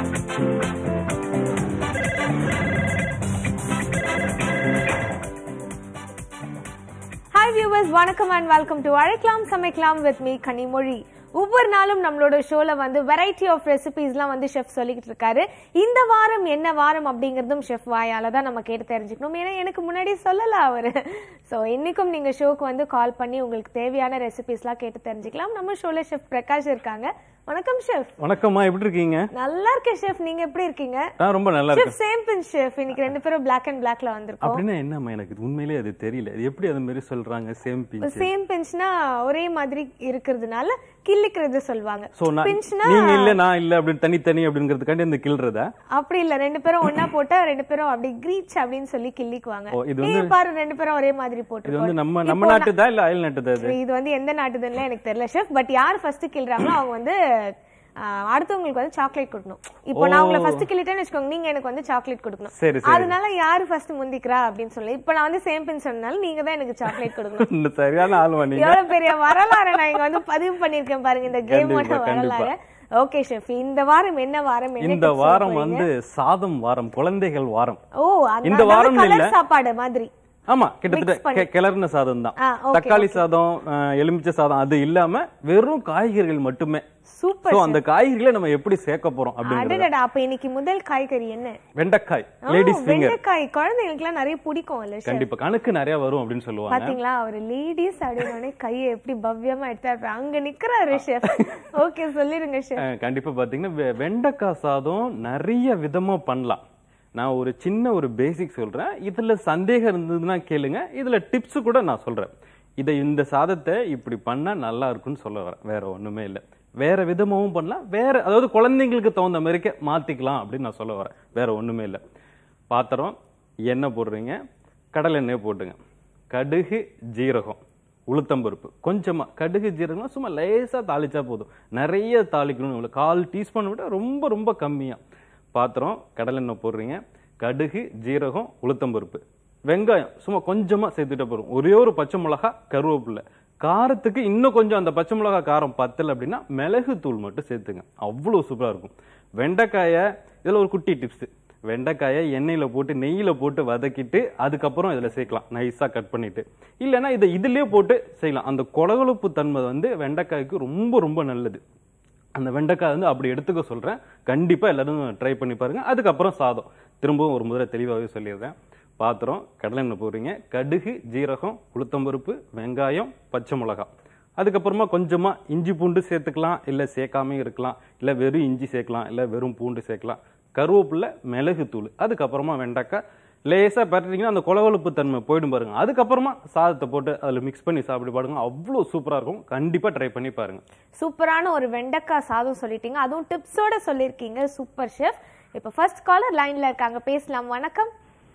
Hi viewers வணக்கம் and welcome to அழைக்கலாம் சமைக்கலாம் வித் மீ கனிமொழி ஒவ்வொரு நாளும் நம்மளோட ஷோல வந்து வெரைட்டி ஆஃப் ரெசிபீஸ்லாம் வந்து ஷெஃப் சொல்லிக்கிட்டு இருக்காரு இந்த வாரம் என்ன வாரம் அப்படிங்கறதும் ஷெஃப் வாயால தான் நம்ம கேட்டு தெரிஞ்சுக்கணும் ஏன்னா எனக்கு முன்னாடி சொல்லல அவரு ஸோ இன்னைக்கும் நீங்க ஷோக்கு வந்து கால் பண்ணி உங்களுக்கு தேவையான ரெசிபீஸ்லாம் கேட்டு தெரிஞ்சுக்கலாம் நம்ம ஷோல ஷெஃப் பிரகாஷ் இருக்காங்க வணக்கம் ஷெஃப் வணக்கம்மா எப்படி இருக்கீங்க நல்லா இருக்கேன் ஷெஃப் நீங்க எப்படி இருக்கீங்க நான் ரொம்ப நல்லா இருக்கேன் ஷெஃப் சேம் பின் ஷெஃப் இன்னைக்கு ரெண்டு பேரும் பிளாக் அண்ட் பிளாக்ல வந்திருக்கோம் அப்படின்னா என்னம்மா எனக்கு இது உண்மையிலேயே அது தெரியல இது எப்படி அது மாதிரி சொல்றாங்க சேம் பிஞ்ச் சேம் பிஞ்ச்னா ஒரே மாதிரி இருக்கிறதுனால கிள்ளிக்கிறது சொல்லுவாங்க சோ நான் பிஞ்ச்னா நீங்க இல்ல நான் இல்ல அப்படி தனித்தனி அப்படிங்கிறதுக்காண்டி இந்த கில்றதா அப்படி இல்ல ரெண்டு பேரும் ஒண்ணா போட்டா ரெண்டு பேரும் அப்படி கிரீச் அப்படின்னு சொல்லி கிள்ளிக்குவாங்க ஓ, இது நீங்க பாரு ரெண்டு பேரும் ஒரே மாதிரி இது போட்டுருக்கோம் வந்து நம்ம நம்ம நாட்டுதா இல்ல அயல் நாட்டுதா இது இது வந்து எந்த நாட்டுதுன்னு எனக்கு தெரியல ஷெஃப் பட் யார் ஃபர்ஸ்ட் கிள்றாங்களோ அவங்க வந்து ஆஹ், அடுத்தவங்களுக்கு வந்து சாக்லேட் கொடுக்கணும் இப்போ நான் உங்களை ஃபர்ஸ்ட் கிள்ளிட்டேன்னு வச்சுக்கோங்க நீங்க எனக்கு வந்து சாக்லேட் கொடுக்கணும் சரி சரி அதனால யாரு ஃபர்ஸ்ட் முந்திக்கிறா அப்படின்னு சொல்லி இப்போ நான் வந்து சேம் பின் சொன்னாலும் நீங்க தான் எனக்கு சாக்லேட் கொடுக்கணும் இந்த சரியான ஆள் நீங்க எவ்வளவு பெரிய வரலாறு நான் இங்க வந்து பதிவு பண்ணிருக்கேன் பாருங்க இந்த கேமோட கண்டிப்பா, கண்டிப்பா. வரலாறு ஓகே ஷெஃப் இந்த வாரம் என்ன வாரம் என்ன இந்த tips சொல்ல வாரம் போறீங்க? வந்து சாதம் வாரம் குழந்தைகள் வாரம் ஓ இந்த வாரம் கலர் இல்ல. சாப்பாடு மாதிரி ஆமா கிட்டத்தட்ட கெ- கிளறுன சாதம் தான் ஆ, okay, தக்காளி சாதம் அஹ், எலுமிச்சை சாதம் அது இல்லாம வெறும் காய்கறிகள் மட்டுமே சூப்பர் சோ அந்த காய்கறிகளை நம்ம எப்படி சேர்க்க போறோம் அப்படிங்கிறது அடடடா அப்ப இன்னைக்கு முதல் காய்கறி என்ன வெண்டைக்காய் ஓ, லேடிஸ் ஃபிங்கர் வெண்டைக்காய் குழந்தைங்களுக்கு எல்லாம் நிறைய பிடிக்கும் இல்ல chef? கண்டிப்பா கணக்கு நிறைய வரும் அப்படின்னு சொல்லுவாங்க பாத்தீங்களா அவர் லேடிஸ் அப்படின்னே கையை எப்படி பவ்யமா எடுத்தாரு அங்க நிக்கிறாரு ஷெஃப் ஓகே சொல்லிருங்க ஷெஃப் அஹ் கண்டிப்பா பாத்தீங்கன்னா வெ- வெண்டைக்காய் சாதம் நிறைய விதமா பண்ணலாம் நான் ஒரு சின்ன ஒரு பேசிக் சொல்றேன் இதுல சந்தேகம் இருந்ததுன்னா கேளுங்க இதுல டிப்ஸ் கூட நான் சொல்றேன் இதை இந்த சாதத்தை இப்படி பண்ணா நல்லா இருக்கும்னு சொல்ல வரேன் வேற ஒண்ணுமே இல்லை வேற விதமாவும் பண்ணலாம் வேற அதாவது குழந்தைங்களுக்கு தகுந்த மாதிரிக்க மாத்திக்கலாம் அப்படின்னு நான் சொல்ல வரேன் வேற ஒண்ணுமே இல்லை பாத்திரம் எண்ணெய் போடுறீங்க கடலை எண்ணெய் போட்டுங்க கடுகு ஜீரகம் உளுத்தம்பருப்பு கொஞ்சமா கடுகு ஜீரகம் சும்மா லேசா தாளிச்சா போதும் நிறைய தாளிக்கணும் இவ்வளவு கால் டீஸ்பூன் விட ரொம்ப ரொம்ப கம்மியா பாத்திரம் கடலெண்ணெய் போடுறீங்க கடுகு ஜீரகம் உளுத்தம்பருப்பு வெங்காயம் சும்மா கொஞ்சமா சேர்த்துட்டா போதும் ஒரே ஒரு பச்சை மிளகா கருவேப்பிலை காரத்துக்கு இன்னும் கொஞ்சம் அந்த பச்சை மிளகா காரம் பத்தல அப்படின்னா மிளகு தூள் மட்டும் சேர்த்துங்க அவ்வளோ சூப்பரா இருக்கும் வெண்டைக்காயை இதுல ஒரு குட்டி டிப்ஸ் வெண்டைக்காயை எண்ணெயில போட்டு நெய்யில போட்டு வதக்கிட்டு அதுக்கப்புறம் இதுல சேர்க்கலாம் நைஸா கட் பண்ணிட்டு இல்லைன்னா இதை இதுலயே போட்டு செய்யலாம் அந்த கொலகொழுப்பு தன்மை வந்து வெண்டைக்காய்க்கு ரொம்ப ரொம்ப நல்லது அந்த வெண்டைக்காய் வந்து அப்படி எடுத்துக்க சொல்றேன் கண்டிப்பா எல்லாரும் ட்ரை பண்ணி பாருங்க அதுக்கப்புறம் சாதம் திரும்பவும் ஒரு முறை தெளிவாகவே சொல்லிடுறேன் பாத்திரம் கடலெண்ணெய் போடுறீங்க கடுகு ஜீரகம் உளுத்தம்பருப்பு வெங்காயம் பச்சை மிளகாய் அதுக்கப்புறமா கொஞ்சமா இஞ்சி பூண்டு சேர்த்துக்கலாம் இல்ல சேர்க்காம இருக்கலாம் இல்ல வெறும் இஞ்சி சேர்க்கலாம் இல்ல வெறும் பூண்டு சேர்க்கலாம் கருவேப்பிலை மிளகு தூள் அதுக்கப்புறமா வெண்டைக்காய் லேசா பரட்டிங்கன்னா அந்த கொலவெழுப்பு தன்மை போயிடும் பாருங்க அதுக்கப்புறமா சாதத்தை போட்டு அதுல மிக்ஸ் பண்ணி சாப்பிட்டு பாருங்க அவ்வளோ சூப்பரா இருக்கும் கண்டிப்பா ட்ரை பண்ணி பாருங்க சூப்பரான ஒரு வெண்டைக்காய் சாதம் சொல்லிட்டீங்க அதுவும் டிப்ஸோட சொல்லிருக்கீங்க சூப்பர் ஷெஃப் இப்ப ஃபர்ஸ்ட் காலர் லைன்ல இருக்காங்க பேசலாம் வணக்கம்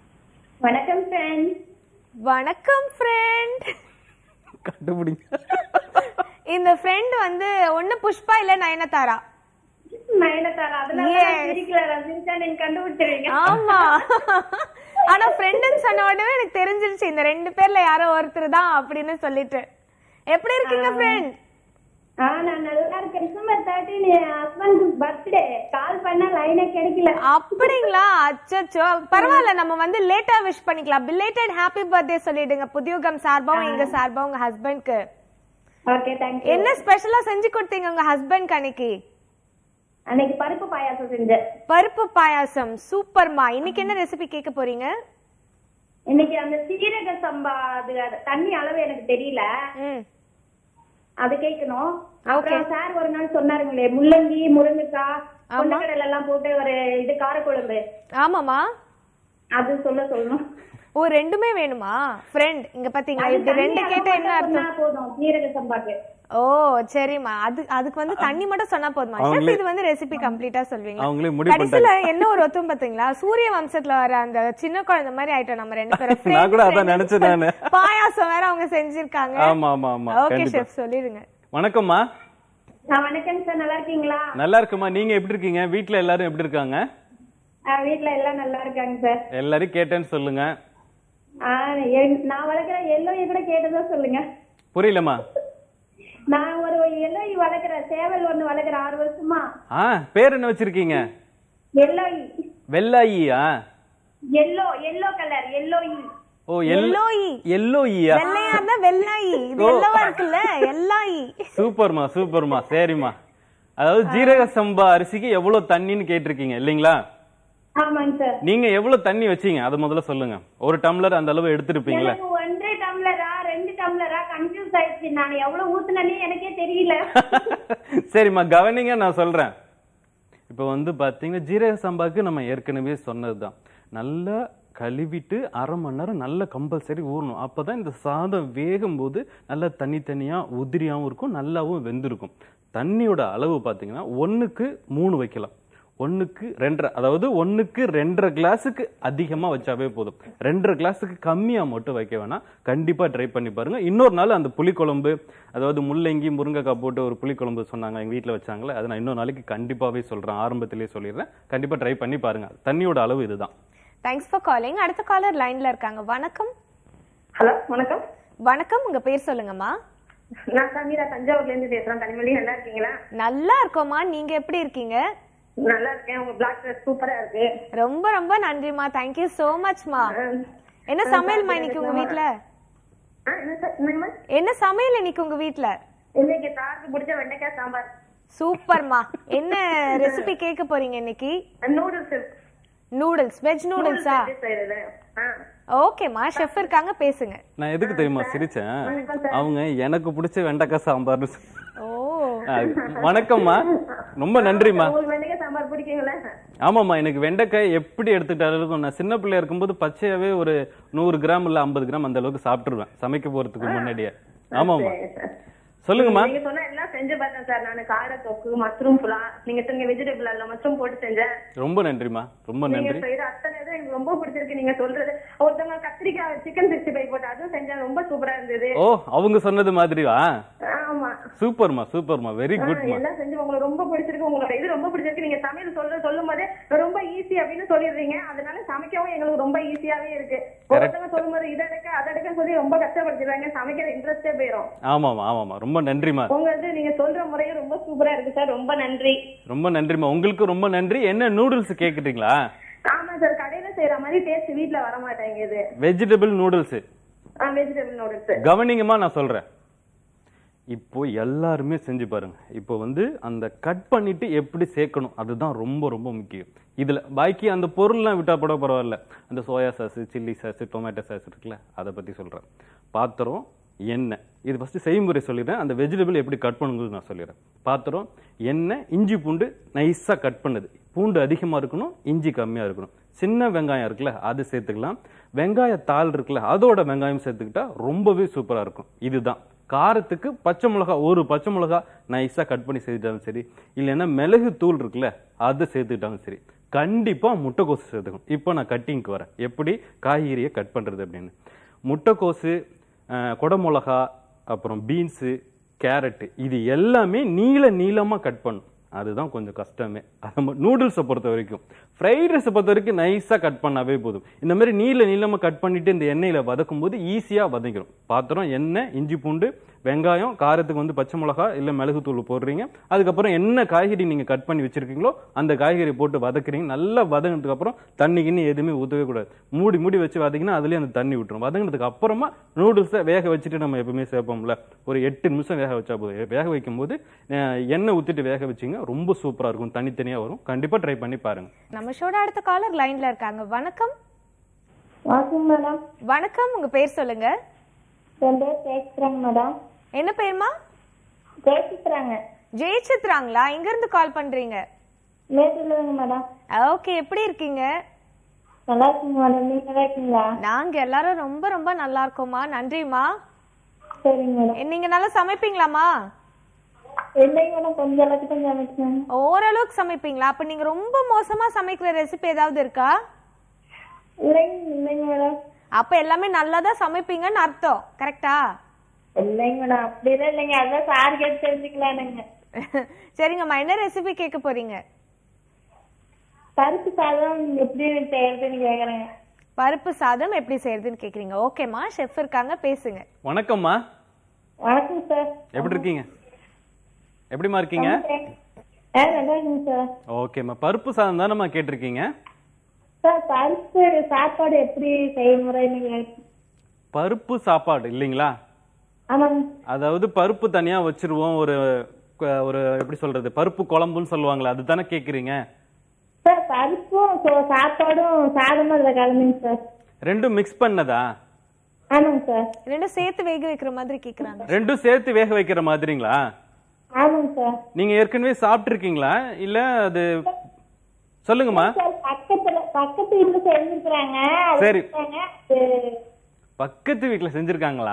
வணக்கம் ஃப்ரெண்ட் வணக்கம் ஃப்ரெண்ட் கண்டுபிடிங்க இந்த ஃப்ரெண்ட் வந்து ஒண்ணு புஷ்பா இல்ல நயனதாரா நயனதாரா அதனால Yes. நான் சிரிக்கல நான் சிரிச்சா நீங்க கண்டுபிடிச்சிருவீங்க ஆமா ஆனா ஃப்ரெண்டுன்னு சொன்ன உடனே எனக்கு தெரிஞ்சிருச்சு இந்த ரெண்டு பேர்ல யாரோ ஒருத்தர் தான் அப்படின்னு சொல்லிட்டு எப்படி இருக்கீங்க ஃப்ரெண்ட் ஆ நான் நல்லா இருக்கேன் டிசம்பர் தேர்ட்டின் என் ஹஸ்பண்ட் பர்த்டே கால் பண்ணா லைனே கிடைக்கல அப்படிங்களா அச்சச்சோ பரவாயில்ல நம்ம வந்து லேட்டா விஷ் பண்ணிக்கலாம் பிலேட்டட் ஹாப்பி பர்த்டே சொல்லிடுங்க புதியுகம் சார்பாவும் எங்க சார்பாவும் உங்க ஹஸ்பண்ட்க்கு ஓகே தேங்க்யூ என்ன ஸ்பெஷலா செஞ்சு கொடுத்தீங்க உங்க ஹஸ்பண்ட் அன்னைக்கு அன்னைக்கு பருப்பு பாயாசம் செஞ்சேன் பருப்பு பாயாசம் சூப்பர்மா இன்னைக்கு என்ன ரெசிபி கேட்க போறீங்க இன்னைக்கு அந்த சீரக சம்பா அது அது தண்ணி அளவு எனக்கு தெரியல ம் அது கேட்கணும் அப்புறம் சார் ஒரு நாள் சொன்னாருங்களே முள்ளங்கி முருங்கைக்காய் கொண்டக்கடலை எல்லாம் போட்டு ஒரு இது காரக்குழம்பு ஆமாமா அது சொல்ல சொல்லணும் ஓ ரெண்டுமே வேணுமா ஃப்ரெண்ட் இங்க பாத்தீங்களா அது இப்படி தண்ணி ரெண்டு அளவு கேட்ட என்ன மட்டும் அர்த்தம் சொன்னா போதும் சீரக சம்பாக்கு ஓ சரிம்மா அது அதுக்கு வந்து தண்ணி மட்டும் சொன்னா போதுமா ஷெஃப் இது வந்து ரெசிபி கம்ப்ளீட்டா சொல்வீங்க அவங்களே முடிவு கடைசியில என்ன ஒரு ஒத்தும் பாத்தீங்களா சூரிய வம்சத்துல வர அந்த சின்ன குழந்தை மாதிரி ஆயிட்டோம் நம்ம ரெண்டு பேரும் நான் கூட Friends, அதான் friends. நினைச்சேன் நானு. பாயாசம் வேற அவங்க செஞ்சிருக்காங்க ஆமா ஆமா ஆமா ஓகே கண்டிப்பா ஷெஃப் சொல்லிருங்க வணக்கம்மா ஆ, வணக்கம் சார் நல்லா இருக்கீங்களா நல்லா இருக்குமா நீங்க எப்படி இருக்கீங்க வீட்ல எல்லாரும் எப்படி இருக்காங்க ஆ, வீட்ல எல்லாம் நல்லா இருக்காங்க சார் எல்லாரும் கேட்டேன்னு சொல்லுங்க ஆ, என்- நான் வளர்க்குற எல்லோயை கூட கேட்டதா சொல்லுங்க புரியலம்மா நான் ஒரு எல்லோய் வளர்க்குறேன் சேவல் ஒண்ணு வளர்க்குறேன் ஆறு வருஷமா ஆ பேர் என்ன வச்சிருக்கீங்க எல்லோ வெள்ளாயியா எல்லோ எல்லோ கலர் எல்லோ ஓ எல் எல்லோயி எல்லோ ஈயா வெள்ளையா இருந்தா வெள்ளாயி இது எல்லவா இருக்குல்ல எல்லாயி சூப்பர்மா சூப்பர்மா சரிம்மா அதாவது ஜீரக சம்பா அரிசிக்கு எவ்வளவு தண்ணின்னு கேட்டிருக்கீங்க இல்லைங்களா ஆமாங்க சார் நீங்க எவ்வளவு தண்ணி வச்சீங்க அதை முதல்ல சொல்லுங்க ஒரு டம்ளர் அந்த அளவு எடுத்திருப்பீங்களா எனக்கு ஒன்றரை டம்ளரா ரெண்டு டம்ளரா கன்ஃபியூஸ் ஆயிடுச்சு நான் எவ்வளவு ஊத்துனேன்னு எனக்கே தெரியல சரிம்மா கவனிங்க நான் சொல்றேன் இப்போ வந்து பாத்தீங்கன்னா ஜீரக சம்பாக்கு நம்ம ஏற்கனவே சொன்னதுதான் நல்லா கழுவிட்டு அரை மணி நேரம் நல்லா கம்பல்சரி ஊறணும் அப்பதான் இந்த சாதம் வேகும் போது நல்லா தனித்தனியா உதிரியாவும் இருக்கும் நல்லாவும் வெந்திருக்கும் தண்ணியோட அளவு பாத்தீங்கன்னா ஒண்ணுக்கு மூணு வைக்கலாம் ஒண்ணுக்கு ரெண்டரை அதாவது ஒண்ணுக்கு ரெண்டரை கிளாஸுக்கு அதிகமா வச்சாவே போதும் ரெண்டரை கிளாஸுக்கு கம்மியா மட்டும் வைக்க வேணாம் கண்டிப்பா ட்ரை பண்ணி பாருங்க இன்னொரு நாள் அந்த புளிக்குழம்பு அதாவது முள்ளங்கி முருங்கைக்காய் போட்டு ஒரு புளிக்குழம்பு சொன்னாங்க எங்க வீட்ல வச்சாங்களே அதை நான் இன்னொரு நாளைக்கு கண்டிப்பாவே சொல்றேன் ஆரம்பத்திலேயே சொல்லிடுறேன் கண்டிப்பா ட்ரை பண்ணி பாருங்க தண்ணியோட அளவு இதுதான் தேங்க்ஸ் ஃபார் காலிங் அடுத்த காலர் லைன்ல இருக்காங்க வணக்கம் ஹலோ வணக்கம் வணக்கம் உங்க பேர் சொல்லுங்கம்மா நான் சமீரா தஞ்சாவூர்ல இருந்து பேசுறேன் கனிமொழி நல்லா இருக்கீங்களா நல்லா இருக்கோம்மா நீங்க எப்படி இருக்கீங்க நல்லா இருக்கேன் உங்க பிளாக் ட்ரெஸ் சூப்பரா இருக்கு ரொம்ப ரொம்ப நன்றிமா தேங்க்யூ சோ மச்மா என்ன சமையல்மா இன்னைக்கு உங்க வீட்ல ஆ, என்ன சார் என்னங்கம்மா? என்ன சமையல் இன்னைக்கு உங்க வீட்ல இன்னைக்கு சாருக்கு பிடிச்ச வெண்டைக்காய் சாம்பார் சூப்பர்மா என்ன ரெசிபி கேட்க போறீங்க இன்னைக்கு நூடுல்ஸ் நூடுல்ஸ் வெஜ் நூடுல்ஸா செய்யறது ஆ ஓகேம்மா ஷெஃப் இருக்காங்க பேசுங்க நான் எதுக்கு தெரியுமா சிரிச்சேன் அவங்க எனக்கு பிடிச்ச வெண்டைக்காய் சாம்பார்னு சொ- ஓ ஆ, வணக்கம்மா ரொம்ப நன்றிம்மா உங்களுக்கு வெண்டைக்காய் சாம்பார் பிடிக்குங்களா ஆமாம்மா எனக்கு வெண்டைக்காய் எப்படி எடுத்துக்கிட்டாலும் நான் சின்ன பிள்ளையா இருக்கும்போது பச்சையாவே ஒரு நூறு கிராம் இல்ல ஐம்பது கிராம் அந்த அளவுக்கு சாப்பிட்டுருவேன் சமைக்க போறதுக்கு முன்னாடியே ஆமாம்மா சொல்லுங்கம்மா நீங்க சொன்ன எல்லாம் செஞ்சு பார்த்தேன் சார் நான் காடை தொக்கு மஷ்ரூம் புலா நீங்க சொன்ன வெஜிடபிள் அல்ல மஷ்ரூம் போட்டு செஞ்சேன் ரொம்ப நன்றிம்மா ரொம்ப நீங்க நன்றி செய்யற அத்தனை இதுவும் எனக்கு ரொம்ப பிடிச்சிருக்கு நீங்க சொல்றது ஒருத்தவங்க கத்திரிக்காய் சிக்கன் சிக்ஸ்டி ஃபைவ் போட்டு அதுவும் செஞ்சேன் ரொம்ப சூப்பரா இருந்தது ஓ அவங்க சொன்னது மாதிரியா ஆமா சூப்பர்மா சூப்பர்மா வெரி ஆ, குட்மா எல்லாம் செஞ்சு உங்களுக்கு ரொம்ப பிடிச்சிருக்கு உங்களோட இது ரொம்ப பிடிச்சிருக்கு நீங்க சமையல் சொல்ற சொல்லும் போதே ரொம்ப ஈஸி அப்படின்னு சொல்லிடுறீங்க அதனால சமைக்கவும் எங்களுக்கு ரொம்ப ஈஸியாவே இருக்கு ஒருத்தவங்க சொல்லும் போது இதை எடுக்க அதை எடுக்க சொல்லி ரொம்ப கஷ்டப்படுத்திடுறாங்க சமைக்கிற இன்ட்ரெஸ்டே போயிடும் ஆமாமா ஆமாமா ரொம்ப நன்றிமா உங்களது நீங்க சொல்ற முறையும் ரொம்ப சூப்பரா இருக்கு சார் ரொம்ப நன்றி ரொம்ப நன்றிமா உங்களுக்கு ரொம்ப நன்றி என்ன நூடுல்ஸ் கேக்குறீங்களா ஆமா சார் கடையில செய்யற மாதிரி டேஸ்ட் வீட்ல வர மாட்டேங்குது வெஜிடபிள் நூடுல்ஸ் வெஜிடபிள் நூடுல்ஸ் கவனிங்கம்மா நான் சொல்றேன் இப்போ எல்லாருமே செஞ்சு பாருங்க இப்போ வந்து அந்த கட் பண்ணிட்டு எப்படி சேர்க்கணும் அதுதான் ரொம்ப ரொம்ப முக்கியம் இதுல பாக்கி அந்த பொருள்லாம் விட்டா கூட பரவாயில்ல அந்த soya sauce chilli sauce tomato sauce இருக்குல்ல அதை பத்தி சொல்றேன் பாத்திரம் எண்ணெய் இது ஃபர்ஸ்ட் செய்முறை சொல்லிடுறேன் அந்த வெஜிடபிள் எப்படி கட் பண்ணுங்கிறது நான் சொல்லிடுறேன் பாத்திரம் எண்ணெய் இஞ்சி பூண்டு நைஸா கட் பண்ணுது பூண்டு அதிகமா இருக்கணும் இஞ்சி கம்மியா இருக்கணும் சின்ன வெங்காயம் இருக்குல்ல அது சேர்த்துக்கலாம் வெங்காய தாள் இருக்குல்ல அதோட வெங்காயம் சேர்த்துக்கிட்டா ரொம்பவே சூப்பரா இருக்கும் இதுதான் காரத்துக்கு பச்சை மிளகா ஒரு பச்சை மிளகா நைஸா கட் பண்ணி சேர்த்துட்டாலும் சரி இல்லைன்னா மிளகு தூள் இருக்குல்ல அதை சேர்த்துக்கிட்டாலும் சரி கண்டிப்பா முட்டைக்கோசு சேர்த்துக்கணும் இப்போ நான் கட்டிங்க்கு வரேன் எப்படி காய்கறியை கட் பண்றது அப்படின்னு முட்டைக்கோசு அஹ், குடமிளகா அப்புறம் பீன்ஸு கேரட்டு இது எல்லாமே நீள நீளமா கட் பண்ணும் அதுதான் கொஞ்சம் கஷ்டமே அது நூடுல்ஸை பொறுத்த வரைக்கும் ஃப்ரைட் ரைஸை பொறுத்த வரைக்கும் நைஸாக கட் பண்ணாவே போதும் இந்த மாதிரி நீள நீளமாக கட் பண்ணிட்டு இந்த எண்ணெயில் வதக்கும் போது ஈஸியாக வதங்கிடும் பாத்திரம் எண்ணெய் இஞ்சி பூண்டு வெங்காயம் காரத்துக்கு வந்து பச்சை மிளகா இல்லை மிளகுத்தூள் போடுறீங்க அதுக்கப்புறம் என்ன காய்கறி நீங்கள் கட் பண்ணி வச்சிருக்கீங்களோ அந்த காய்கறி போட்டு வதக்குறீங்க நல்லா வதங்கினதுக்கு அப்புறம் தண்ணி கிண்ணி எதுவுமே ஊற்றவே கூடாது மூடி மூடி வச்சு வதக்கினா அதுலேயே அந்த தண்ணி விட்டுரும் வதங்கினதுக்கு அப்புறமா நூடுல்ஸை வேக வச்சுட்டு நம்ம எப்பவுமே சேர்ப்போம்ல ஒரு எட்டு நிமிஷம் வேக வச்சா போதும் வேக வைக்கும்போது அஹ், எண்ணெய் ஊற்றிட்டு வேக வச்சிங்க ரொம்ப சூப்பராக இருக்கும் தனித்தனியாக வரும் கண்டிப்பாக ட்ரை பண்ணி பாருங்க நம்ம ஷோட அடுத்த காலர் லைன்ல இருக்காங்க வணக்கம் வணக்கம் மேடம் வணக்கம் உங்க பேர் சொல்லுங்க என் பேர் பேசுறேங்க மேடம் என்ன பேருமா பேசிக்கிறாங்க ஜெயசித்ராங்களா எங்க இருந்து கால் பண்றீங்க மேட்டூர்லங்க மேடம் ஓகே எப்படி இருக்கீங்க நல்லா இருக்குங்க மேடம் நீங்க நல்லா இருக்கீங்களா நாங்க எல்லாரும் ரொம்ப ரொம்ப நல்லா இருக்கோம்மா நன்றிம்மா சரிங்க மேடம் எ- நீங்க நல்லா சமைப்பீங்களாமா இல்லைங்க மேடம் கொஞ்சம் அளவுக்கு கொஞ்சம் அமைச்சுங்க ஓரளவுக்கு சமைப்பீங்களா அப்ப நீங்க ரொம்ப மோசமா சமைக்கிற ரெசிபி ஏதாவது இருக்கா இல்லைங்க இல்லைங்க மேடம் அப்ப எல்லாமே நல்லா தான் சமைப்பீங்கன்னு அர்த்தம் கரெக்டா இல்லைங்க மேடம் அப்படிலாம் இல்லைங்க அதான் சார் கேட்டு தெரிஞ்சுக்கலானுங்க சரிங்கம்மா என்ன ரெசிபி கேட்க போறீங்க பருப்பு சாதம் எப்படி செய்யறதுன்னு கேக்குறேங்க பருப்பு சாதம் எப்படி செய்யறதுன்னு கேக்குறீங்க ஓகேம்மா ஷெஃப் இருக்காங்க பேசுங்க வணக்கம்மா வணக்கம் சார் எப்படி இருக்கீங்க எப்படிம்மா இருக்கீங்க ஆ நல்லா இருக்குங்க சார் ஓகேம்மா பருப்பு சாதம் தானேம்மா கேட்டிருக்கீங்க சார் பருப்பு சாப்பாடு எப்படி செய்முறை நீங்க பருப்பு சாப்பாடு இல்லைங்களா ஆமாங்க அதாவது பருப்பு தனியா வச்சிருவோம் ஒரு க- ஒரு எப்படி சொல்றது பருப்பு குழம்புன்னு சொல்லுவாங்களே அதுதானே கேக்குறீங்க சார் பருப்பும் சோ- சாப்பாடும் சாதமும் அதில் கலந்துங்க சார் ரெண்டும் மிக்ஸ் பண்ணதா ஆமாங்க சார் ரெண்டும் சேர்த்து வேக வைக்கிற மாதிரி கேக்குறாங்க ரெண்டும் சேர்த்து வேக வைக்கிற மாதிரிங்களா ஆமாங்க சார் நீங்க ஏற்கனவே சாப்பிட்டுருக்கீங்களா இல்ல அது சொல்லுங்கம்மா சார் பக்கத்துல பக்கத்து வீட்டுல செஞ்சிருக்கிறாங்க அது சரி. கொடுத்தாங்க. அது பக்கத்து வீட்ல செஞ்சிருக்காங்களா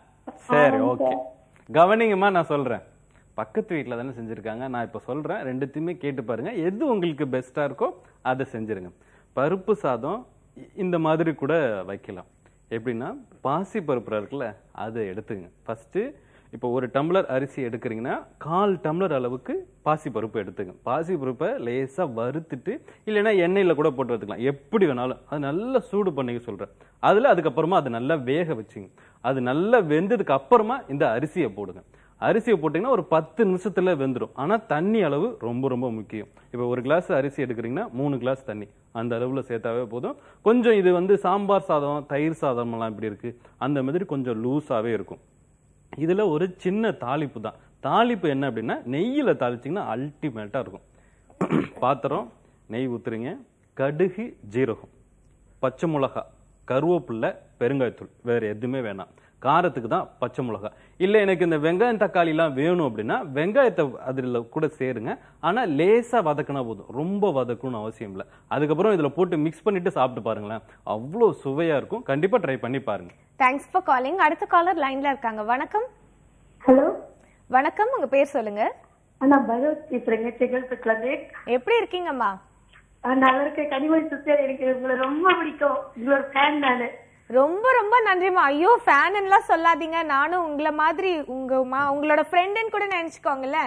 சரி ஓகே கவனிங்கம்மா நான் சொல்றேன் பக்கத்து வீட்ல தானே செஞ்சிருக்காங்க நான் இப்ப சொல்றேன் ரெண்டுத்தையுமே கேட்டு பாருங்க எது உங்களுக்கு பெஸ்டா இருக்கோ அதை செஞ்சிருங்க பருப்பு சாதம் இ- இந்த மாதிரி கூட வைக்கலாம் எப்படின்னா பாசி பருப்பு இருக்குல்ல அதை எடுத்துங்க ஃபர்ஸ்ட் இப்போ ஒரு டம்ளர் அரிசி எடுக்கிறீங்கன்னா கால் டம்ளர் அளவுக்கு பாசி பருப்பு எடுத்துங்க பாசி பருப்பை லேசா வறுத்துட்டு இல்லைன்னா எண்ணெயில கூட போட்டு வச்சுக்கலாம் எப்படி வேணாலும் அது நல்லா சூடு பண்ணிக்க சொல்றேன் அதுல அதுக்கப்புறமா அது நல்லா வேக வச்சுங்க அது நல்லா வெந்ததுக்கு அப்புறமா இந்த அரிசியை போடுங்க அரிசியை போட்டீங்கன்னா ஒரு பத்து நிமிஷத்துல வெந்துடும் ஆனா தண்ணி அளவு ரொம்ப ரொம்ப முக்கியம் இப்போ ஒரு கிளாஸ் அரிசி எடுக்கிறீங்கன்னா மூணு கிளாஸ் தண்ணி அந்த அளவுல சேர்த்தாவே போதும் கொஞ்சம் இது வந்து சாம்பார் சாதம் தயிர் சாதம் எல்லாம் இப்படி இருக்கு அந்த மாதிரி கொஞ்சம் லூஸாவே இருக்கும் இதுல ஒரு சின்ன தாளிப்பு தான் தாளிப்பு என்ன அப்படின்னா நெய்யில தாளிச்சிங்கன்னா அல்டிமேட்டா இருக்கும் பாத்திரம் நெய் ஊத்துறீங்க கடுகு ஜீரகம் பச்சை மிளகா கருவேப்பில்லை பெருங்காயத்தூள் வேற எதுவுமே வேணாம் காரத்துக்கு தான் பச்சை மிளகா இல்ல எனக்கு இந்த வெங்காயம் தக்காளி எல்லாம் வேணும் அப்படின்னா வெங்காயத்தை அதுல கூட சேருங்க ஆனா லேசா வதக்கினா போதும் ரொம்ப வதக்கணும்னு அவசியம் இல்லை அதுக்கப்புறம் இதுல போட்டு மிக்ஸ் பண்ணிட்டு சாப்பிட்டு பாருங்களேன் அவ்வளோ சுவையா இருக்கும் கண்டிப்பா ட்ரை பண்ணி பாருங்க தேங்க்ஸ் ஃபார் காலிங் அடுத்த காலர் லைன்ல இருக்காங்க வணக்கம் ஹலோ வணக்கம் உங்க பேர் சொல்லுங்க நான் பகவத் பேசுறேங்க செங்கல்பட்டுல இருந்து எப்படி இருக்கீங்கம்மா ஆ, நல்லா இருக்கேன் கனிமொழி சிஸ்டர் எனக்கு உங்களை ரொம்ப பிடிக்கும் உங்களோட ஃபேன் நானு ரொம்ப ரொம்ப நன்றிம்மா ஐயோ ஃபேன் எல்லாம் சொல்லாதீங்க நானும் உங்களை மாதிரி உங்க மா- உங்களோட ஃப்ரெண்டுன்னு கூட நினைச்சுக்கோங்களேன்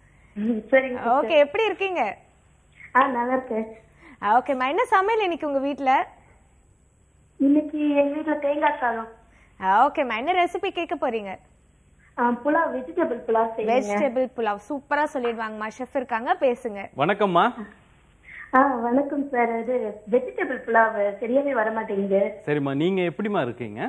ம், சரிங்க sister. ஓகே எப்படி இருக்கீங்க ஆ நல்லா இருக்கேன் ஓகேம்மா என்ன சமையல் இன்னைக்கு உங்க வீட்ல இன்னைக்கு எங்க வீட்ல தேங்காய் சாதம் ஓகேம்மா என்ன ரெசிபி கேட்க போறீங்க ஆ, புலாவ் வெஜிடபிள் புலாவ் செய்யுங்க வெஜிடபிள் புலாவ் சூப்பரா சொல்லிடுவாங்கம்மா ஷெஃப் இருக்காங்க பேசுங்க வணக்கம்மா ஆ வணக்கம் சார் அது வெஜிடபிள் புலாவ் சரியாவே வர மாட்டேங்குது சரிம்மா நீங்க எப்படிம்மா இருக்கீங்க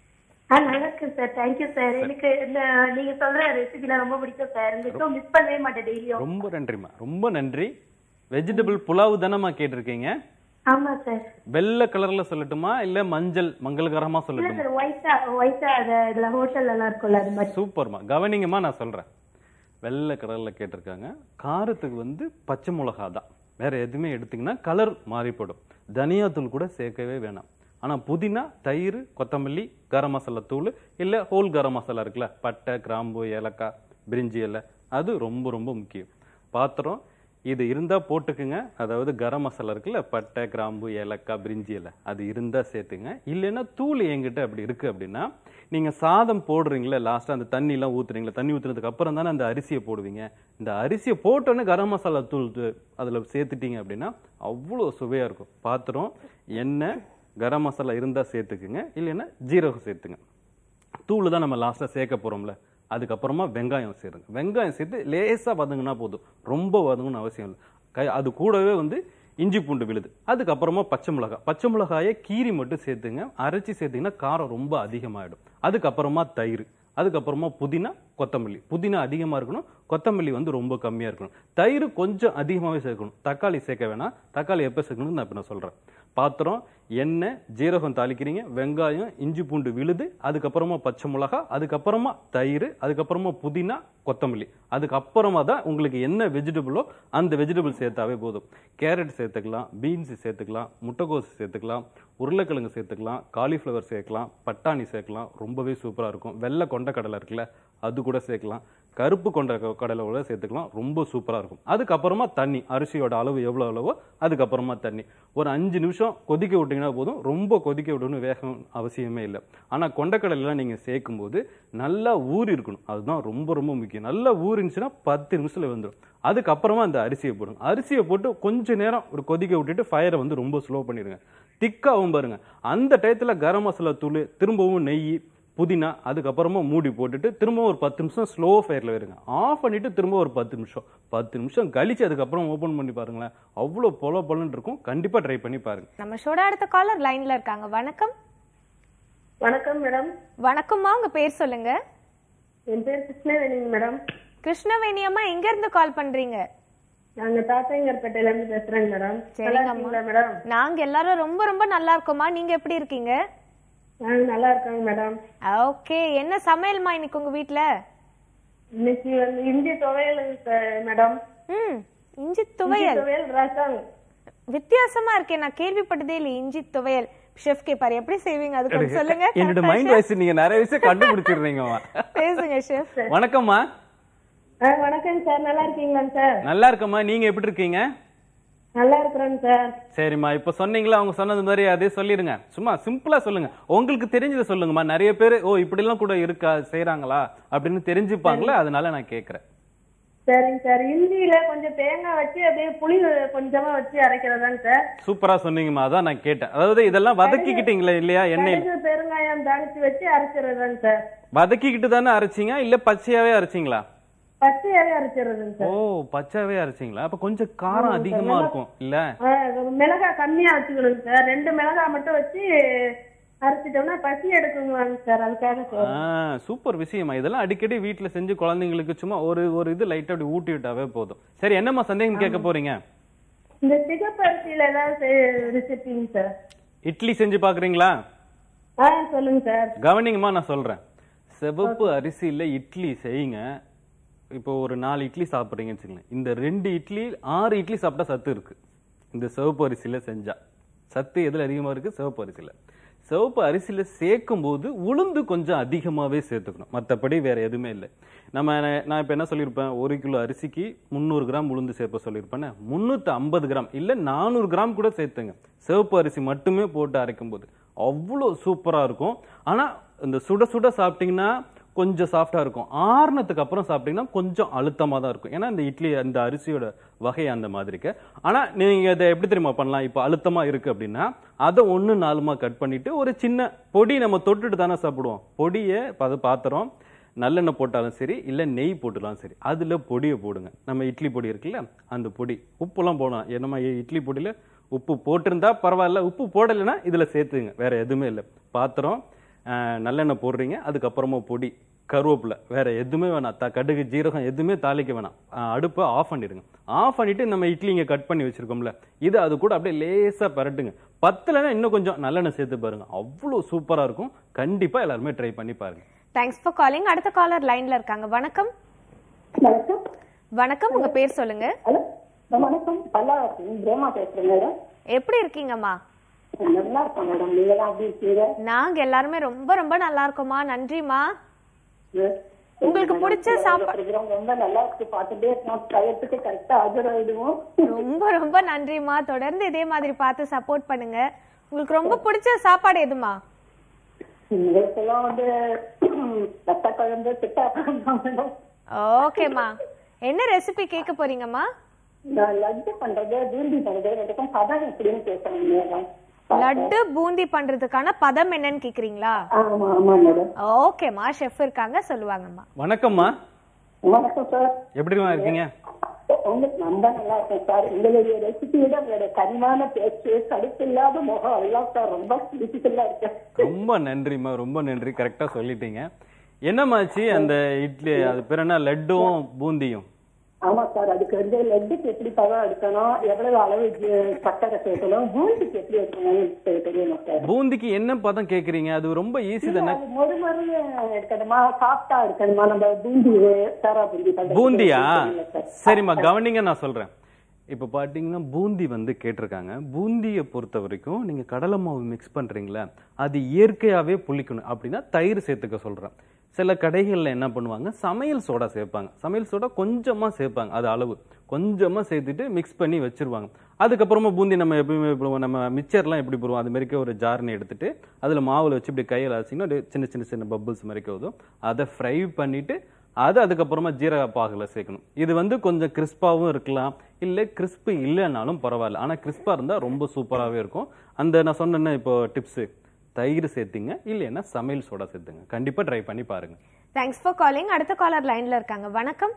ஆ நல்லா இருக்கேன் சார் தேங்க்யூ சார் எனக்கு இந்த நீங்க சொல்ற ரெசிபிலாம் ரொம்ப பிடிக்கும் சார் இந்த ஷோ மிஸ் பண்ணவே மாட்டேன் டெய்லியும் ரொம்ப நன்றிம்மா ரொம்ப நன்றி வெஜிடபிள் புலாவ் தானேம்மா கேட்டிருக்கீங்க ஆமா சார் வெள்ளை கலர்ல சொல்லட்டுமா இல்ல மஞ்சள் மங்களகரமா இல்ல சொல்லட்டுமா சார் ஒயிட்டா ஒயிட்டா அது இதுல ஹோட்டல்ல எல்லாம் இருக்கும்ல அது மாதிரி சூப்பர்மா கவனிங்கம்மா நான் சொல்றேன் வெள்ளை கலர்ல கேட்டிருக்காங்க காரத்துக்கு வந்து பச்சை மிளகா தான் வேற எதுவுமே எடுத்தீங்கன்னா கலர் மாறிப்படும் தனியாத்தூள் கூட சேர்க்கவே வேணாம் ஆனா புதினா தயிர் கொத்தமல்லி கரம் மசாலா தூள் இல்ல ஹோல் கரம் மசாலா இருக்குல்ல பட்டை கிராம்பு ஏலக்காய் பிரிஞ்சி இலை அது ரொம்ப ரொம்ப முக்கியம் பாத்திரம் இது இருந்தா போட்டுக்குங்க அதாவது கரம் மசாலா இருக்குல்ல பட்டை கிராம்பு ஏலக்காய் பிரிஞ்சி இலை அது இருந்தா சேர்த்துங்க இல்லைன்னா தூள் என்கிட்ட அப்படி இருக்கு அப்படின்னா நீங்க சாதம் போடுறீங்களா லாஸ்டா அந்த தண்ணி எல்லாம் ஊத்துறீங்களா தண்ணி ஊத்துனதுக்கு அப்புறம் தானே அந்த அரிசியை போடுவீங்க இந்த அரிசியை போட்டோன்னே கரம் மசாலா தூள் து- அதுல சேர்த்துட்டீங்க அப்படின்னா அவ்வளோ சுவையா இருக்கும் பாத்திரம் எண்ணெய் கரம் மசாலா இருந்தா சேர்த்துக்குங்க இல்லைன்னா ஜீரகம் சேர்த்துங்க தூள் தான் நம்ம லாஸ்ட்டாக சேர்க்க போறோம்ல அதுக்கப்புறமா வெங்காயம் சேருங்க வெங்காயம் சேர்த்து லேசா வதங்கினா போதும் ரொம்ப வதங்கணும்னு அவசியம் இல்லை கை அது கூடவே வந்து இஞ்சி பூண்டு விழுது அதுக்கப்புறமா பச்சை மிளகாய் பச்சை மிளகாயை கீரி மட்டும் சேர்த்துங்க அரைச்சி சேர்த்தீங்கன்னா காரம் ரொம்ப அதிகமாயிடும் அதுக்கப்புறமா தயிர் அதுக்கப்புறமா புதினா கொத்தமல்லி புதினா அதிகமா இருக்கணும் கொத்தமல்லி வந்து ரொம்ப கம்மியா இருக்கணும் தயிர் கொஞ்சம் அதிகமாகவே சேர்க்கணும் தக்காளி சேர்க்க வேணாம் தக்காளி எப்போ சேர்க்கணும்னு நான் இப்போ நான் சொல்றேன் பாத்திரம் எண்ணெய் ஜீரகம் தாளிக்கிறீங்க வெங்காயம் இஞ்சி பூண்டு விழுது அதுக்கப்புறமா பச்சை மிளகா அதுக்கப்புறமா தயிர் அதுக்கப்புறமா புதினா கொத்தமல்லி அதுக்கப்புறமா தான் உங்களுக்கு என்ன வெஜிடபிளோ அந்த வெஜிடபிள் சேர்த்தாவே போதும் கேரட் சேர்த்துக்கலாம் பீன்ஸ் சேர்த்துக்கலாம் முட்டைகோஸ் சேர்த்துக்கலாம் உருளைக்கிழங்கு சேர்த்துக்கலாம் காலிஃப்ளவர் சேர்க்கலாம் பட்டாணி சேர்க்கலாம் ரொம்பவே சூப்பரா இருக்கும் வெள்ளை கொண்ட கடலை இருக்குல்ல அது கூட சேர்க்கலாம் கருப்பு கொண்ட க- கடலை கூட சேர்த்துக்கலாம் ரொம்ப சூப்பரா இருக்கும் அதுக்கப்புறமா தண்ணி அரிசியோட அளவு எவ்வளவு அளவோ அதுக்கப்புறமா தண்ணி ஒரு அஞ்சு நிமிஷம் கொதிக்க விட்டீங்கன்னா போதும் ரொம்ப கொதிக்க விடணும் வேகம் அவசியமே இல்லை ஆனா கொண்டக்கடலைலாம் நீங்க சேர்க்கும் போது நல்லா ஊறி இருக்கணும் அதுதான் ரொம்ப ரொம்ப முக்கியம் நல்லா ஊறினுச்சுன்னா பத்து நிமிஷத்துல வந்துடும் அதுக்கப்புறமா அந்த அரிசியை போடுங்க அரிசியை போட்டு கொஞ்ச நேரம் ஒரு கொதிக்க விட்டுட்டு ஃபயரை வந்து ரொம்ப ஸ்லோ பண்ணிடுங்க திக்காவும் பாருங்க அந்த டயத்துல கரம் மசாலா தூள் திரும்பவும் நெய் புதினா அதுக்கப்புறமா மூடி போட்டுட்டு திரும்ப ஒரு பத்து நிமிஷம் ஸ்லோ ஃபயர்ல வருங்க ஆஃப் பண்ணிட்டு திரும்ப ஒரு பத்து நிமிஷம் பத்து நிமிஷம் கழிச்சு அதுக்கப்புறம் ஓபன் பண்ணி பாருங்களேன் அவ்வளோ பொல பொலன்னு இருக்கும் கண்டிப்பா ட்ரை பண்ணி பாருங்க நம்ம ஷோட அடுத்த காலர் லைன்ல இருக்காங்க வணக்கம் வணக்கம் மேடம் வணக்கம்மா உங்க பேர் சொல்லுங்க என் பேர் கிருஷ்ணவேணிங்க மேடம் கிருஷ்ணவேணி அம்மா எங்க இருந்து கால் பண்றீங்க நாங்க தாத்தங்கர்பேட்டையில இருந்து பேசுறேங்க மேடம் சரிங்கம்மா. நல்லா இருக்கீங்களா மேடம் நாங்க எல்லாரும் ரொம்ப ரொம்ப நல்லா இருக்கோம்மா நீங்க எப்படி இருக்கீங்க நாங்க நல்லா இருக்கோங்க மேடம் ஓகே என்ன சமையல்மா இன்னைக்கு உங்க வீட்ல இன்னைக்கு வந்து இஞ்சி துவையலுங்க சார் மேடம் ம் இஞ்சி இஞ்சி துவையல் துவையல் ரசம் வித்தியாசமா இருக்கே நான் கேள்விப்பட்டதே இல்லை இஞ்சி துவையல் ஷெஃப் கேப்பாரு எப்படி செய்வீங்க அது கொஞ்சம் சொல்லுங்க என்னோட மைண்ட் வாய்ஸ் நீங்க நிறைய விஷயம் கண்டுபிடிச்சிடுறீங்கம்மா பேசுங்க ஷெஃப் வணக்கம்மா ஆ வணக்கம் சார் நல்லா இருக்கீங்களாங்க சார் நல்லா இருக்கம்மா நீங்க எப்படி இருக்கீங்க நல்லா இருக்கிறேங்க சார் சரிம்மா இப்ப சொன்னீங்களா அவங்க சொன்னது மாதிரி அதே சொல்லிருங்க சும்மா சிம்பிளா சொல்லுங்க உங்களுக்கு தெரிஞ்சதை சொல்லுங்கம்மா நிறைய பேர் ஓ இப்படி எல்லாம் கூட இருக்கா செய்றாங்களா அப்படின்னு தெரிஞ்சுப்பாங்களே அதனால நான் கேக்குறேன் சரிங்க சார் இஞ்சியில கொஞ்சம் தேங்காய் வச்சு அப்படியே புளி கொஞ்சமா வச்சு அரைக்கிறதாங்க சார் சூப்பரா சொன்னீங்கம்மா அதான் நான் கேட்டேன் அதாவது இதெல்லாம் வதக்கிக்கிட்டீங்களா இல்லையா எண்ணெயில் கடுகு பெருங்காயம் தாளிச்சு வச்சு அரைக்கிறதாங்க சார் வதக்கிக்கிட்டு தானே அரைச்சீங்க இல்ல பச்சையாவே அரைச்சீங்களா பச்சையாவே அரைச்சிடுறதுங்க ஓ சார் பச்சையாவே அரைச்சீங்களா அப்ப கொஞ்சம் காரம் அதிகமா இருக்கும் இல்ல ஆ, மிளகாய் கம்மியா வச்சுக்கணுங்க சார் ரெண்டு மிளகாய் மட்டும் வச்சு அரைச்சிட்டோம்னா பசி எடுக்குங்களாங்க சார் அதுக்காக சார் ஆ, சூப்பர் விஷயமா இதெல்லாம் அடிக்கடி வீட்ல செஞ்சு குழந்தைங்களுக்கு சும்மா ஒரு ஒரு இது லைட்டா அப்படி ஊட்டி விட்டாவே போதும் சரி என்னம்மா சந்தேகம் கேட்க போறீங்க இந்த சிகப்பு அரிசியில ஏதாவது ரெசிபிங்க சார் இட்லி செஞ்சு பாக்குறீங்களா ஆ சொல்லுங்க சார் கவனிங்கம்மா நான் சொல்றேன் சிவப்பு அரிசியில இட்லி செய்யுங்க இப்போ ஒரு நாலு இட்லி சாப்பிட்றீங்கன்னு வச்சுக்கோங்களேன் இந்த ரெண்டு இட்லி ஆறு இட்லி சாப்பிட்டா சத்து இருக்கு இந்த சிவப்பு அரிசியில செஞ்சா சத்து எதுல அதிகமா இருக்கு சிவப்பு அரிசியில சிவப்பு அரிசியில சேர்க்கும் போது உளுந்து கொஞ்சம் அதிகமாவே சேர்த்துக்கணும் மற்றபடி வேற எதுவுமே இல்லை நம்ம நான் இப்போ என்ன சொல்லியிருப்பேன் ஒரு கிலோ அரிசிக்கு முந்நூறு கிராம் உளுந்து சேர்ப்ப சொல்லியிருப்பேன் முந்நூற்றி ஐம்பது கிராம் இல்லை நானூறு கிராம் கூட சேர்த்துங்க சிவப்பு அரிசி மட்டுமே போட்டு அரைக்கும் போது அவ்வளோ சூப்பரா இருக்கும் ஆனா இந்த சுட சுட சாப்பிட்டீங்கன்னா கொஞ்சம் சாஃப்டா இருக்கும் ஆறுனதுக்கு அப்புறம் சாப்பிட்டீங்கன்னா கொஞ்சம் அழுத்தமா தான் இருக்கும் ஏன்னா இந்த இட்லி அந்த அரிசியோட வகை அந்த மாதிரிக்கு ஆனா நீங்க இதை எப்படி தெரியுமா பண்ணலாம் இப்போ அழுத்தமா இருக்கு அப்படின்னா அதை ஒண்ணு நாலுமா கட் பண்ணிட்டு ஒரு சின்ன பொடி நம்ம தொட்டுட்டு தானே சாப்பிடுவோம் பொடியை பத பாத்திரம் நல்லெண்ணெய் போட்டாலும் சரி இல்ல நெய் போட்டுலாம் சரி அதுல பொடியை போடுங்க நம்ம இட்லி பொடி இருக்குல்ல அந்த பொடி உப்புலாம் போடலாம் என்னமா இட்லி பொடியில உப்பு போட்டிருந்தா பரவாயில்ல உப்பு போடலைன்னா இதுல சேர்த்துங்க வேற எதுவுமே இல்லை பாத்திரம் ஆஹ், நல்லெண்ணெய் போடுறீங்க அதுக்கப்புறமா பொடி கருவேப்பிலை வேற எதுவுமே வேணாம் த கடுகு ஜீரகம் எதுவுமே தாளிக்க வேணாம் ஆஹ், அடுப்பை ஆஃப் பண்ணிடுங்க ஆஃப் பண்ணிட்டு நம்ம இட்லி இங்க கட் பண்ணி வச்சிருக்கோம்ல இது அது கூட அப்படியே லேசா பரட்டுங்க பத்துலன்னா இன்னும் கொஞ்சம் நல்லெண்ணெய் சேர்த்து பாருங்க அவ்வளோ சூப்பரா இருக்கும் கண்டிப்பா எல்லாருமே ட்ரை பண்ணி பாருங்க தேங்க்ஸ் ஃபார் காலிங் அடுத்த காலர் லைன்ல இருக்காங்க வணக்கம் வணக்கம் வணக்கம் உங்க பேர் சொல்லுங்க ஹலோ வணக்கம் பல்லாவரம் பிரேமா பேசுறேன் மேடம் எப்படி இருக்கீங்கம்மா நல்லா இருக்கேன் மேடம் நீங்க எல்லாம் அப்படி இருக்கீங்க நாங்க எல்லாருமே ரொம்ப ரொம்ப நல்லா இருக்கோம்மா நன்றிம்மா உங்களுக்கு பிடிச்ச சாப்பாடு program ரொம்ப நல்லா இருக்கு பார்த்துட்டே இருக்கோம் டயத்துக்கு கரெக்டா ஆஜராயிடுவோம் ரொம்ப ரொம்ப நன்றிம்மா தொடர்ந்து இதே மாதிரி பார்த்து சப்போர்ட் பண்ணுங்க உங்களுக்கு ரொம்ப பிடிச்ச சாப்பாடு எதுமா எங்களுக்கெல்லாம் வந்து ரத்த குழம்பு திட்டா மேடம் ஓகேம்மா என்ன ரெசிபி கேட்க போறீங்கம்மா நான் லட்டு பண்றது பூந்தி பண்றது ரெண்டுக்கும் பதம் எப்படின்னு பேசணும் மேடம் லட்டு பூந்தி பண்றதுக்கான பதம் என்னன்னு கேக்குறீங்களா ஆமா ஆமா மேடம் ஓகேம்மா ஷெஃப் இருக்காங்க சொல்லுவாங்கம்மா வணக்கம்மா வணக்கம் சார் எப்படிமா இருக்கீங்க உங்களுக்கு ரொம்ப நல்லா இருக்கேன் சார் உங்களுடைய ரெசிபியோட உங்களுடைய கனிவான பேச்சு கடுப்பில்லாத முகம் எல்லாம் சார் ரொம்ப பிடிச்சிக்கலா இருக்கேன் ரொம்ப நன்றிம்மா ரொம்ப நன்றி கரெக்டா சொல்லிட்டீங்க என்னமாச்சு அந்த இட்லி அது பேர் என்ன லட்டும் பூந்தியும் ஆமா சார் அதுக்கு வந்து லட்டுக்கு எப்படி பதம் எடுக்கணும் எவ்வளவு அளவு ஜீ- சக்கரை சேர்க்கணும் பூந்திக்கு எப்படி எடுக்கணும்னு தெரியணும் சார் பூந்திக்கு என்ன பதம் கேக்குறீங்க அது ரொம்ப ஈஸி தானே அது மொறு மொறுன்னு இருக்கணுமா சாஃப்டா இருக்கணுமா நம்ம பூந்தி சாரா பூந்தி பண்றது பூந்தியா தெரியல சார். சரிம்மா கவனிங்க நான் சொல்றேன் இப்ப பாத்தீங்கன்னா பூந்தி வந்து கேட்டிருக்காங்க பூந்தியை பொறுத்த வரைக்கும் நீங்க கடலை மாவு மிக்ஸ் பண்றீங்களா அது இயற்கையாவே புளிக்கணும் அப்படின்னா தயிர் சேர்த்துக்க சொல்றேன் சில கடைகள்ல என்ன பண்ணுவாங்க சமையல் சோடா சேர்ப்பாங்க சமையல் சோடா கொஞ்சமா சேர்ப்பாங்க அது அளவு கொஞ்சமா சேர்த்துட்டு மிக்ஸ் பண்ணி வச்சிருவாங்க அதுக்கப்புறமா பூந்தி நம்ம எப்பயுமே போடுவோம் நம்ம மிச்சர்லாம் எப்படி போடுவோம் அது மாதிரிக்கே ஒரு ஜார்னு எடுத்துட்டு அதுல மாவுல வச்சு இப்படி கையில் அரைச்சிங்கன்னா அப்படியே சின்ன சின்ன சின்ன பபிள்ஸ் மாதிரி வரும் அதை ஃப்ரை பண்ணிட்டு அது அதுக்கப்புறமா ஜீரக பாகுல சேர்க்கணும் இது வந்து கொஞ்சம் கிறிஸ்பாவும் இருக்கலாம் இல்லை கிறிஸ்பு இல்லைனாலும் பரவாயில்ல ஆனா கிறிஸ்பா இருந்தா ரொம்ப சூப்பராகவே இருக்கும் அந்த நான் சொன்னேன்ன இப்போ டிப்ஸ் தயிர் சேர்த்துங்க இல்லைன்னா சமையல் சோடா சேர்த்துங்க கண்டிப்பா ட்ரை பண்ணி பாருங்க தேங்க்ஸ் ஃபார் காலிங் அடுத்த காலர் லைன்ல இருக்காங்க வணக்கம்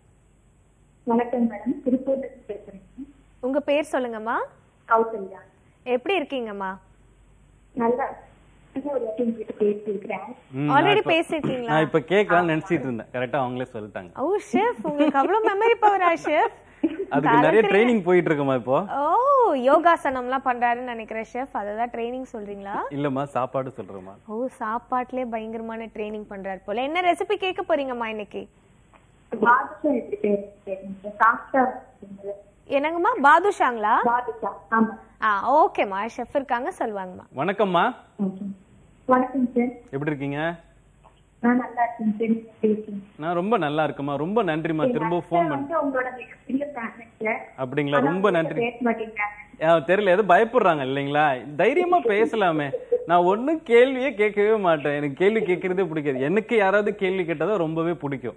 வணக்கம் மேடம் திருப்பூர்ல இருந்து பேசுறேன் உங்க பேர் சொல்லுங்கம்மா கௌசல்யா எப்படி இருக்கீங்கம்மா நல்லா நல்ல ஒரு வாட்டி உங்ககிட்ட பேசியிருக்கிறேன் ம், Already நான் இப்ப- பேசிருக்கீங்களா? நான் இப்ப கேட்கலாம்னு நினைச்சிட்டு இருந்தேன் கரெக்டா அவங்களே சொல்லிட்டாங்க ஓ ஷெஃப் உங்களுக்கு அவ்வளவு மெமரி பவரா ஷெஃப் அதுக்கு நிறைய ட்ரைனிங் போயிட்டு இருக்குமா இப்போ ஓ யோகாசனம்லாம் பண்றாருன்னு நினைக்கிறேன் ஷெஃப் அததான் ட்ரைனிங் சொல்றீங்களா இல்லம்மா சாப்பாடு சொல்றேம்மா ஓ சாப்பாட்டுலயே பயங்கரமான ட்ரைனிங் பண்றாரு போல என்ன ரெசிபி கேட்க போறீங்கம்மா இன்னைக்கு பாதுஷா எப்படி பேசுறீங்க சாஃப்டா இருக்குங்களா? என்னங்கம்மா பாதுஷாங்களா பாதுஷா ஆமா ஆ ஓகேம்மா ஷெஃப் இருக்காங்க சொல்லுவாங்கம்மா வணக்கம்மா ஓகே வணக்கம் சார் எப்படி இருக்கீங்க நான் நல்லா இருக்கேன் சார் நீங்க எப்படி இருக்கீங்க நான் ரொம்ப நல்லா இருக்கேம்மா ரொம்ப நன்றிம்மா திரும்ப ஃபோன் பண்ண வந்து உங்களோட மிகப்பெரிய ஃபேன் அப்படிங்களா ரொம்ப நன்றி பேச மாட்டேங்கிறாங்க ஆ, தெரியல எதுவும் பயப்படுறாங்க இல்லைங்களா தைரியமா பேசலாமே நான் ஒண்ணும் கேள்வியே கேட்கவே மாட்டேன் எனக்கு கேள்வி கேட்கறதே பிடிக்காது எனக்கு யாராவது கேள்வி கேட்டதா ரொம்பவே பிடிக்கும்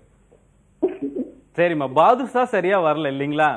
சரிம்மா பாதுஷா சரியா வரல இல்லைங்களா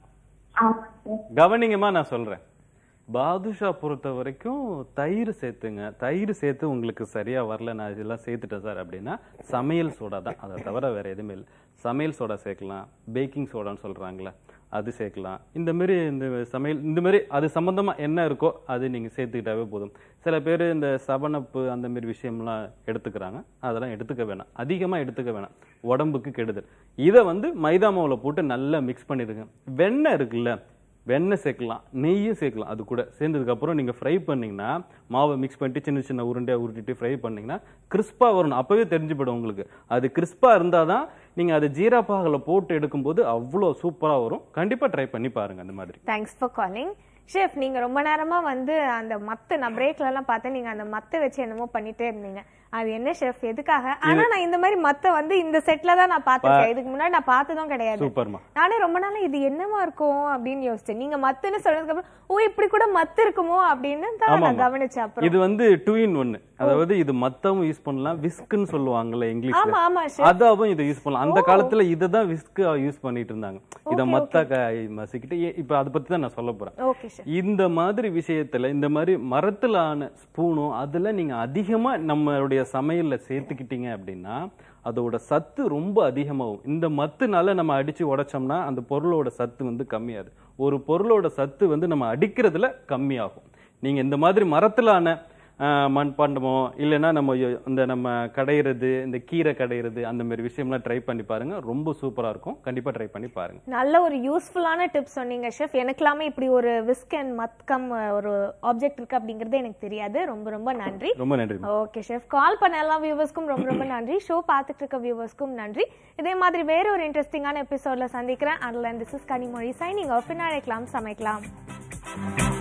ஆமா சார் கவனிங்கம்மா நான் சொல்றேன் பாதுஷா பொறுத்த வரைக்கும் தயிர் சேர்த்துங்க தயிர் சேர்த்து உங்களுக்கு சரியா வரல நான் இதெல்லாம் சேர்த்துட்டேன் சார் அப்படின்னா சமையல் சோடா தான் அதை தவிர வேற எதுவுமே இல்லை சமையல் சோடா சேர்க்கலாம் பேக்கிங் சோடான்னு சொல்றாங்களே அது சேர்க்கலாம் இந்த மாதிரி இந்த சமையல் இந்த மாதிரி அது சம்பந்தமா என்ன இருக்கோ அது நீங்க சேர்த்துக்கிட்டாவே போதும் சில பேர் இந்த சவனப்பு அந்த மாதிரி விஷயம்லாம் எடுத்துக்கிறாங்க அதெல்லாம் எடுத்துக்க வேணாம் அதிகமா எடுத்துக்க வேணாம் உடம்புக்கு கெடுதல் இதை வந்து மைதா மாவுல போட்டு நல்லா மிக்ஸ் பண்ணிடுங்க வெண்ணெய் இருக்குல்ல வெண்ணெய் சேர்க்கலாம் நெய்யும் சேர்க்கலாம் அது கூட சேர்ந்ததுக்கு அப்புறம் நீங்க ஃப்ரை பண்ணீங்கன்னா மாவை மிக்ஸ் பண்ணிட்டு சின்ன சின்ன உருண்டையா உருட்டிட்டு ஃப்ரை பண்ணீங்கன்னா கிறிஸ்பா வரணும் அப்பவே தெரிஞ்சு போயிடும் உங்களுக்கு அது கிறிஸ்பா இருந்தாதான் நீங்க அது ஜீரா பாகல போட்டு எடுக்கும்போது அவ்வளோ சூப்பரா வரும் கண்டிப்பா ட்ரை பண்ணி பாருங்க அந்த மாதிரி தேங்க்ஸ் ஃபார் காலிங் ஷெஃப் நீங்க ரொம்ப நேரமா வந்து அந்த மத்து நான் பிரேக்ல எல்லாம் பார்த்தேன் நீங்க அந்த மத்தை வச்சு என்னமோ பண்ணிட்டே இருந்தீங்க அது என்ன ஷெஃப் எதுக்காக ஆனா நான் இந்த மாதிரி மத்த வந்து இந்த செட்ல தான் நான் பார்த்திருக்கேன் இதுக்கு முன்னாடி நான் பார்த்ததும் கிடையாது சூப்பர்மா நானே ரொம்ப நாளா இது என்னவா இருக்கும் அப்படின்னு யோசிச்சேன் நீங்க மத்துன்னு சொன்னதுக்கு அப்புறம் ஓ இப்படி கூட மத்து இருக்குமோ அப்படின்னு தான் நான் ஆமாமா. கவனிச்சேன் அப்புறம் இது வந்து டூ இன் ஒன்னு அதாவது இது மத்தவும் யூஸ் பண்ணலாம் விஸ்க்குன்னு சொல்லுவாங்கல்ல ஆமா இங்கிலீஷ்ல ஆமா ஷெஃப் அதாவும் இதை யூஸ் பண்ணலாம் அந்த காலத்துல இதை தான் விஸ்க் யூஸ் பண்ணிட்டு இருந்தாங்க இத மத்த காய் மசிக்கிட்டு ஏ- இப்ப அதை பத்தி தான் நான் சொல்ல போறேன் ஓகே ஷெஃப் இந்த மாதிரி விஷயத்துல இந்த மாதிரி மரத்துல ஆன ஸ்பூனும் அதுல நீங்க அதிகமா நம்மளுடைய சமையல்ல சேர்த்துக்கிட்டீங்க அப்படின்னா அதோட சத்து ரொம்ப அதிகமாகும் இந்த மத்துனால நம்ம அடிச்சு உடைச்சோம்னா அந்த பொருளோட சத்து வந்து கம்மியாது ஒரு பொருளோட சத்து வந்து நம்ம அடிக்கிறதுல கம்மியாகும் நீங்க இந்த மாதிரி மரத்துல ஆன ஆஹ், மண்பாண்டமோ இல்லைன்னா நம்ம யோ- இந்த நம்ம கடையிறது இந்த கீரை கடையிறது அந்த மாதிரி விஷயம்லாம் ட்ரை பண்ணி பாருங்க ரொம்ப சூப்பரா இருக்கும் கண்டிப்பா ட்ரை பண்ணி பாருங்க நல்ல ஒரு யூஸ்ஃபுல்லான டிப்ஸ் சொன்னீங்க ஷெஃப் எனக்கெல்லாமே இப்படி ஒரு விஸ்க் அண்ட் மத்கம் ஒரு ஆப்ஜெக்ட் இருக்கு அப்படிங்கறது எனக்கு தெரியாது ரொம்ப ரொம்ப நன்றி ரொம்ப நன்றி ஓகே ஷெஃப் கால் பண்ண எல்லா வியூவர்ஸ்க்கும் ரொம்ப ரொம்ப நன்றி ஷோ பார்த்துட்டு இருக்க வியூவர்ஸ்க்கும் நன்றி இதே மாதிரி வேற ஒரு இன்ட்ரெஸ்டிங்கான எபிசோட்ல சந்திக்கிறேன் அதில் this is Kanimozhi signing off அழைக்கலாம் சமைக்கலாம்